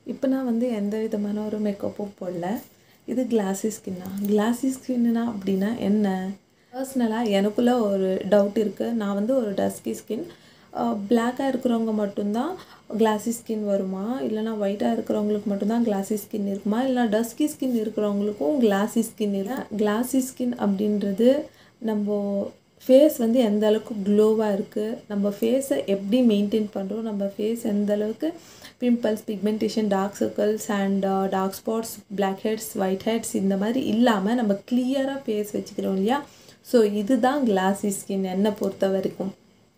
இப்போ நான் வந்து எந்த விதமான ஒரு மேக்கப்பும் போடல இது கிளாஸி ஸ்கின்னா கிளாஸி ஸ்கின்னா அப்படின்னா என்ன பர்சனலாக எனக்குள்ளே ஒரு டவுட் இருக்குது நான் வந்து ஒரு டஸ்கி ஸ்கின் பிளாக்காக இருக்கிறவங்க மட்டும்தான் கிளாஸி ஸ்கின் வருமா இல்லைனா ஒயிட்டாக இருக்கிறவங்களுக்கு மட்டும்தான் கிளாஸி ஸ்கின் இருக்குமா இல்லை டஸ்கி ஸ்கின் இருக்கிறவங்களுக்கும் கிளாஸி ஸ்கின் இல்லை கிளாஸி ஸ்கின் அப்படின்றது நம்ம ஃபேஸ் வந்து எந்த அளவுக்கு க்ளோவாக இருக்குது நம்ம ஃபேஸை எப்படி மெயின்டைன் பண்ணுறோம் நம்ம ஃபேஸ் எந்த அளவுக்கு pimples pigmentation dark circles and dark spots blackheads whiteheads இந்த மாதிரி இல்லாமல் நம்ம கிளியராக ஃபேஸ் வச்சுக்கிறோம் இல்லையா ஸோ இதுதான் கிளாஸி ஸ்கின் என்னை பொறுத்த வரைக்கும்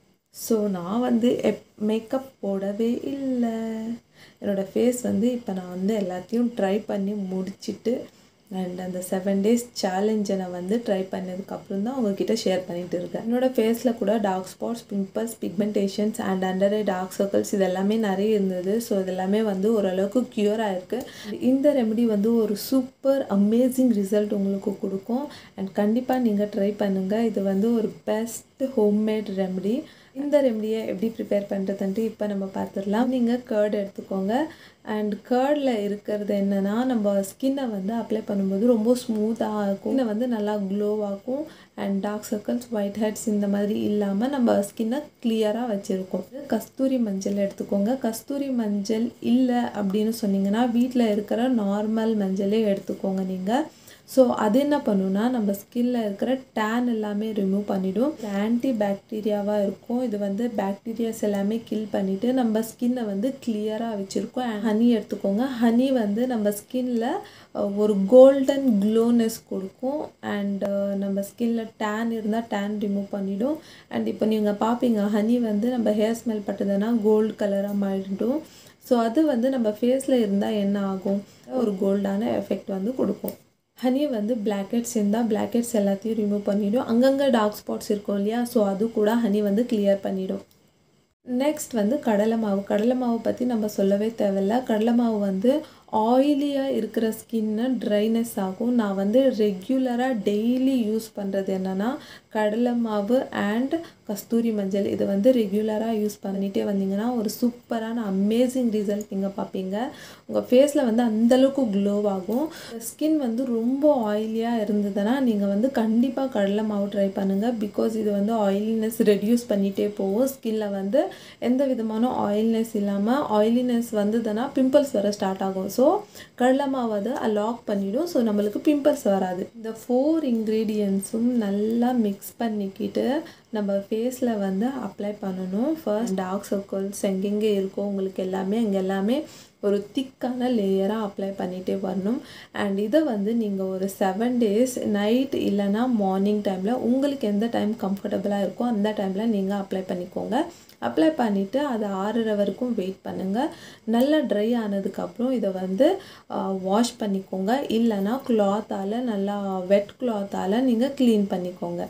ஸோ நான் வந்து எப் மேக்கப் போடவே இல்லை என்னோடய ஃபேஸ் வந்து இப்போ நான் வந்து எல்லாத்தையும் ட்ரை பண்ணி முடிச்சுட்டு அண்ட் அந்த செவன் டேஸ் சேலஞ்சை நான் வந்து ட்ரை பண்ணதுக்கப்புறம் தான் உங்ககிட்ட ஷேர் பண்ணிட்டு இருக்கேன் என்னோடய ஃபேஸில் கூட dark spots pimples pigmentations and under eye dark circles இது எல்லாமே நிறைய இருந்தது ஸோ இது எல்லாமே வந்து ஓரளவுக்கு க்யூர் ஆயிருக்கு இந்த ரெமெடி வந்து ஒரு சூப்பர் அமேசிங் ரிசல்ட் உங்களுக்கு கொடுக்கும் அண்ட் கண்டிப்பாக நீங்கள் ட்ரை பண்ணுங்கள் இது வந்து ஒரு பெஸ்ட் ஹோம்மேட் ரெமெடி இந்த ரெமடியை எப்படி ப்ரிப்பேர் பண்ணுறதுன்ட்டு இப்போ நம்ம பார்த்துடலாம் நீங்கள் கேர்டு எடுத்துக்கோங்க அண்ட் கேர்டில் இருக்கிறது என்னென்னா நம்ம ஸ்கின்னை வந்து அப்ளை பண்ணும்போது ரொம்ப ஸ்மூத்தாக இருக்கும் ஸ்கின்னை வந்து நல்லா க்ளோவாகும் and dark circles whiteheads இந்த மாதிரி இல்லாமல் நம்ம ஸ்கின்னை கிளியராக வச்சுருக்கோம் கஸ்தூரி மஞ்சள் எடுத்துக்கோங்க கஸ்தூரி மஞ்சள் இல்லை அப்படின்னு சொன்னீங்கன்னா வீட்டில் இருக்கிற நார்மல் மஞ்சளே எடுத்துக்கோங்க நீங்கள் ஸோ அது என்ன பண்ணுன்னா நம்ம ஸ்கின்ல இருக்கிற டேன் எல்லாமே ரிமூவ் பண்ணிடும் ஆன்டி பாக்டீரியாவாக இருக்கும் இது வந்து பாக்டீரியாஸ் எல்லாமே கில் பண்ணிவிட்டு நம்ம ஸ்கின்னை வந்து கிளியராக வச்சுருக்கோம் ஹனி எடுத்துக்கோங்க ஹனி வந்து நம்ம ஸ்கின்ல ஒரு கோல்டன் க்ளோனஸ் கொடுக்கும் அண்ட் நம்ம ஸ்கின்ல டேன் இருந்தால் டேன் ரிமூவ் பண்ணிடும் அண்ட் இப்போ நீங்கள் பார்ப்பீங்க ஹனி வந்து நம்ம ஹேர் ஸ்மெல் பட்டதுன்னா கோல்டு கலராக மாறிடும் ஸோ அது வந்து நம்ம ஃபேஸில் இருந்தால் என்ன ஆகும் ஒரு கோல்டான எஃபெக்ட் வந்து கொடுக்கும் ஹனி வந்து பிளாக்கெட்ஸ் இருந்தால் பிளாக்கெட்ஸ் எல்லாத்தையும் ரிமூவ் பண்ணிவிடும் அங்கங்கே டார்க் ஸ்பாட்ஸ் இருக்கும் இல்லையா ஸோ அது கூட ஹனி வந்து கிளியர் பண்ணிடும் நெக்ஸ்ட் வந்து கடலை மாவு கடலை மாவு பற்றி நம்ம சொல்லவே தேவையில்ல கடலை மாவு வந்து ஆயிலியாக இருக்கிற ஸ்கின்னு ட்ரைனஸ் ஆகும் நான் வந்து ரெகுலராக டெய்லி யூஸ் பண்ணுறது என்னென்னா கடலை மாவு அண்ட் கஸ்தூரி மஞ்சள் இதை வந்து ரெகுலராக யூஸ் பண்ணிகிட்டே வந்தீங்கன்னா ஒரு சூப்பரான அமேசிங் ரிசல்ட் நீங்கள் பார்ப்பீங்க உங்கள் ஃபேஸில் வந்து அந்தளவுக்கு க்ளோ ஆகும் ஸ்கின் வந்து ரொம்ப ஆயிலியாக இருந்ததுன்னா நீங்கள் வந்து கண்டிப்பாக கடலை மாவு ட்ரை பண்ணுங்கள் பிகாஸ் இது வந்து ஆயிலினஸ் ரெடியூஸ் பண்ணிகிட்டே போகும் ஸ்கின்ல வந்து எந்த விதமான ஆயில்னஸ் இல்லாமல் ஆயிலினஸ் வந்ததுன்னா பிம்பிள்ஸ் வர ஸ்டார்ட் ஆகும் ஸோ கடலை மாவு அதை லாக் பண்ணிவிடும் ஸோ நம்மளுக்கு பிம்பிள்ஸ் வராது இந்த ஃபோர் இன்க்ரீடியன்ஸும் நல்லா மிக்ஸ் பண்ணிக்கிட்டு நம்ம ஃபேஸில் வந்து அப்ளை பண்ணணும் ஃபர்ஸ்ட் டார்க் சர்க்கிள்ஸ் எங்கெங்கே இருக்கோ உங்களுக்கு எல்லாமே அங்கே எல்லாமே ஒரு திக்கான லேயராக அப்ளை பண்ணிகிட்டே வரணும் அண்ட் இதை வந்து நீங்கள் ஒரு செவன் டேஸ் நைட் இல்லைனா மார்னிங் டைமில் உங்களுக்கு எந்த டைம் கம்ஃபர்டபுளாக இருக்கோ அந்த டைமில் நீங்கள் அப்ளை பண்ணிக்கோங்க அப்ளை பண்ணிவிட்டு அதை ஆறுற வரைக்கும் வெயிட் பண்ணுங்கள் நல்லா ட்ரை ஆனதுக்கப்புறம் இதை வந்து வாஷ் பண்ணிக்கோங்க இல்லைனா கிளாத்தால் நல்லா வெட் கிளாத்தால் நீங்கள் க்ளீன் பண்ணிக்கோங்க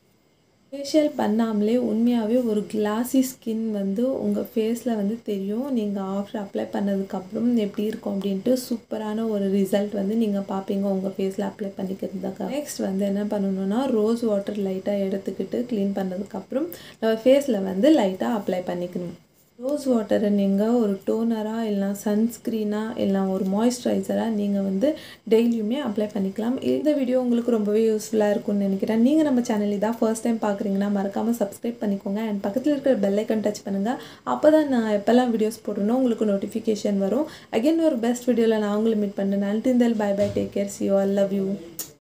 ஃபேஷியல் பண்ணாமலே உண்மையாகவே ஒரு கிளாஸி ஸ்கின் வந்து உங்கள் ஃபேஸில் வந்து தெரியும் நீங்கள் ஆஃப்டர் அப்ளை பண்ணதுக்கப்புறம் எப்படி இருக்கும் அப்படின்ட்டு சூப்பரான ஒரு ரிசல்ட் வந்து நீங்கள் பார்ப்பீங்க உங்கள் ஃபேஸில் அப்ளை பண்ணிக்கிறதுக்காக நெக்ஸ்ட் வந்து என்ன பண்ணணுன்னா ரோஸ் வாட்டர் லைட்டாக எடுத்துக்கிட்டு க்ளீன் பண்ணதுக்கப்புறம் நம்ம ஃபேஸில் வந்து லைட்டாக அப்ளை பண்ணிக்கணும் ரோஸ் வாட்டரை நீங்கள் ஒரு டோனராக இல்லைனா சன்ஸ்க்ரீனாக இல்லை ஒரு மாய்ஸ்சரைசராக நீங்கள் வந்து டெய்லியுமே அப்ளை பண்ணிக்கலாம் இந்த வீடியோ உங்களுக்கு ரொம்பவே யூஸ்ஃபுல்லாக இருக்கும்னு நினைக்கிறேன் நீங்கள் நம்ம சேனல் இதான் ஃபர்ஸ்ட் டைம் பார்க்குறீங்கன்னா மறக்காமல் சப்ஸ்கிரைப் பண்ணிக்கோங்க அண்ட் பக்கத்தில் இருக்கிற பெல்லைக்கன் டச் பண்ணுங்கள் அப்போ தான் நான் எப்போல்லாம் வீடியோஸ் போடணும் உங்களுக்கு நோட்டிஃபிகேஷன் வரும் அகைன் ஒரு பெஸ்ட் வீடியோவில் நான் உங்களை மீட் பண்ணுறேன் அல்டிந்தல் bye bye take care see you I love you